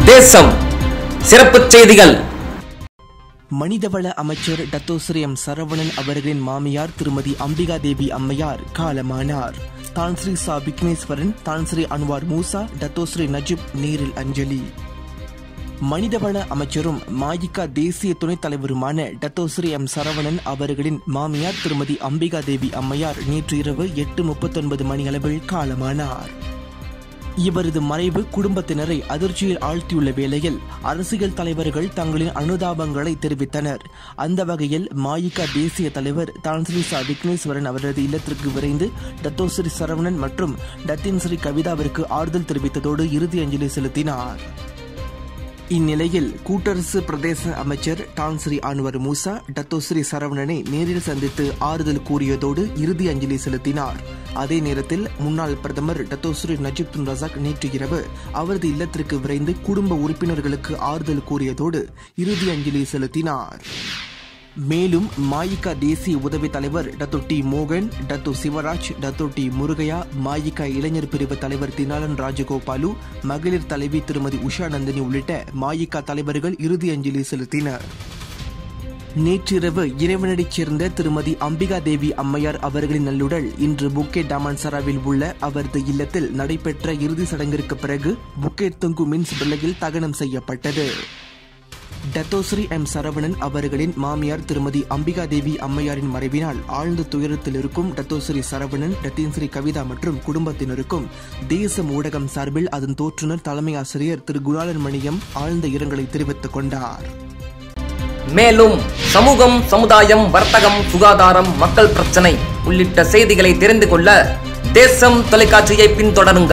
தேசம் சிறப்புச் செய்திகள் மனிதவள அமைச்சர் டத்தோஸ்ரீ எம் சரவணன் அவர்களின் மாமியார் திருமதி அம்பிகா தேவி அம்மையார் காலமானார் தான் ஸ்ரீ சா விக்னேஸ்வரன் தான் Shri Anwar Musa Datuk Seri Najib நேரில் அஞ்சலி மனிதவள அமைச்சரும் மாயிகா தேசிய துணைத் தலைவருமான டத்தோஸ்ரீ எம் சரவணன் அவர்களின் மாமியார் திருமதி அம்பிகா தேவி அம்மையார் நேற்று இரவு எட்டு முப்பத்தொன்பது மணி அளவில் காலமானார் இவரது மறைவு குடும்பத்தினரை அதிர்ச்சியில் ஆழ்த்தியுள்ள வேளையில் அரசியல் தலைவர்கள் தங்களின் அனுதாபங்களை தெரிவித்தனர் அந்த வகையில் மாயிகா தேசிய தலைவர் தான்ஸ்ரீசா விக்னேஸ்வரன் அவரது இல்லத்திற்கு விரைந்து டத்தோஸ்ரீ சரவணன் மற்றும் டத்தின் ஸ்ரீ கவிதாவிற்கு ஆறுதல் தெரிவித்ததோடு இறுதி அஞ்சலி செலுத்தினார் இந்நிலையில் கூட்டரசு பிரதேச அமைச்சர் டான்ஸ்ரீ அன்வர் மூசா டத்தோஸ்ரீ சரவணனை நேரில் சந்தித்து ஆறுதல் கூறியதோடு இறுதி அஞ்சலி செலுத்தினார் அதே நேரத்தில் முன்னாள் பிரதமர் டத்தோஸ்ரீ நஜிப் துன் ரசாக் நேற்று இரவு அவரது இல்லத்திற்கு விரைந்து குடும்ப உறுப்பினர்களுக்கு ஆறுதல் கூறியதோடு இறுதி அஞ்சலி செலுத்தினார் மேலும் மாயிகா தேசிய உதவி தலைவர் டத்து டி மோகன் Datuk Sivaraj Datuk T Murugaiah மாயிகா இளைஞர் பிரிவு தலைவர் தினாலன் ராஜகோபாலு மகளிர் தலைவி திருமதி உஷா நந்தினி உள்ளிட்ட மாயிகா தலைவர்கள் இறுதி அஞ்சலி செலுத்தினர் நேற்றிரவு இறைவனடிச் சேர்ந்த திருமதி அம்பிகா தேவி அம்மையார் அவர்களின் நல்லுடல் இன்று புக்கே டாமான்சராவில் உள்ள அவரது இல்லத்தில் நடைபெற்ற இறுதி சடங்கிற்கு பிறகு புக்கே தொங்கு மின்ஸ் பிள்ளையில் தகனம் செய்யப்பட்டது டத்தோஸ்ரீ எம் சரவணன் அவர்களின் மாமியார் திருமதி அம்பிகா தேவி அம்மையாரின் மறைவினால் ஆழ்ந்த துயரத்தில் இருக்கும் டத்தோஸ்ரீ சரவணன் டத்தின்ஸ்ரீ கவிதா மற்றும் குடும்பத்தினருக்கும் தேசம் ஊடகம் சார்பில் அதன் தோற்றுநர் தலைமை ஆசிரியர் திரு குணாளன் மணியம் ஆழ்ந்த இரங்கலை தெரிவித்துக் கொண்டார் மேலும் சமூகம் சமுதாயம் வர்த்தகம் சுகாதாரம் மக்கள் பிரச்சனை உள்ளிட்ட செய்திகளை தெரிந்து கொள்ள தேசம் தொலைக்காட்சியை பின்தொடருங்கள்